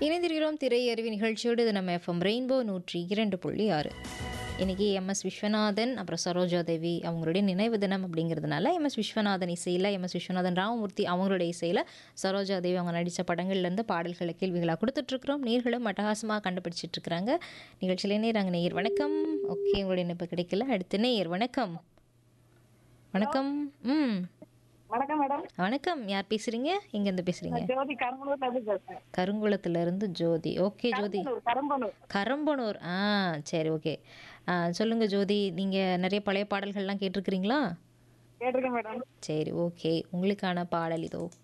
இணைந்திருக்கிறோம் திரையறிவி நிகழ்ச்சியோடு இது நம்ம எஃப்எம் ரெயின்போ நூற்றி இரண்டு புள்ளி ஆறு இன்றைக்கி எம்எஸ் விஸ்வநாதன் அப்புறம் சரோஜா தேவி அவங்களுடைய நினைவு தினம் அப்படிங்கிறதுனால எம்எஸ் விஸ்வநாதன் இசையில் எம்எஸ் விஸ்வநாதன் ராமமூர்த்தி அவங்களுடைய இசையில் சரோஜா தேவி அவங்க நடித்த படங்கள்லேருந்து பாடல்களை கேள்விகளாக கொடுத்துட்ருக்குறோம் நேர்களும் அட்டகாசமாக கண்டுபிடிச்சிட்டு இருக்கிறாங்க நிகழ்ச்சியிலே நேராங்க நேயர் வணக்கம் ஓகே உங்களுடைய இணைப்பு கிடைக்கல அடுத்து நேயர் வணக்கம் வணக்கம் ம் வணக்கம் மேடம் வணக்கம் யார் பேசுகிறீங்க எங்கேருந்து பேசுகிறீங்க ஜோதி கரும்பலூர்ல இருந்து பேசுறேன் கருங்குளத்துல இருந்து ஜோதி ஓகே ஜோதி கரும்பலூர், கரும்பலூர் கரம்பனூர் ஆ சரி ஓகே ஆ, சொல்லுங்க ஜோதி நீங்க நிறைய பழைய பாடல்கள்லாம் கேட்டிருக்கிறீங்களா கேட்டிருக்கேன் மேடம் சரி ஓகே உங்களுக்கான பாடல் இதோ